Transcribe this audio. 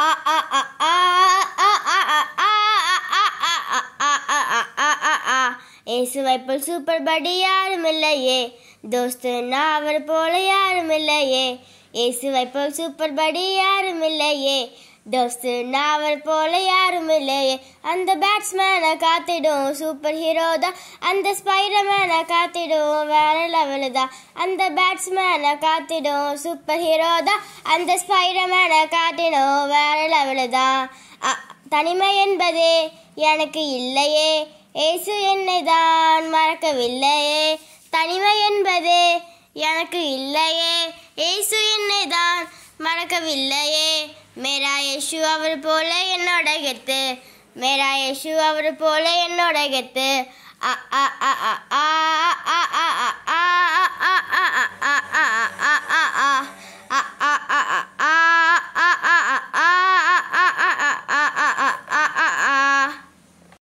இயேசுவை போல் சூப்பர் படி யாரும் இல்லையே தோஸ்து நான் அவர் போல யாரும் இல்லையே இயேசுவை போல் சூப்பர் படி யாரும் இல்லையே தோஸ்து நான் அவர் போல யாரும் இல்லையே அந்த பேட்ஸ்மேனை காத்திடும் சூப்பர் ஹீரோ தான் அந்த ஸ்பைடர்மேனை காத்திடும் வேற லெவலு தான் அந்த பேட்ஸ்மேனை காத்திடும் சூப்பர் ஹீரோ தான் அந்த ஸ்பைடர்மேனை காத்திடும் வேற லெவலு தான் அ- தனிமை என்பதே எனக்கு இல்லையே இயேசு என்னை தான் மறக்கவில்லையே தனிமை என்பதே எனக்கு இல்லையே இயேசு என்னை தான் மறக்கவில்லையே மேரா யேசு அவர் போல என்னோட கெத்து மேரா யேசு அவர் போல என்னோட கெத்து அ அ அ அ ஆ அ அ அ ஆ அ அ அ அ அ அ அ அ அ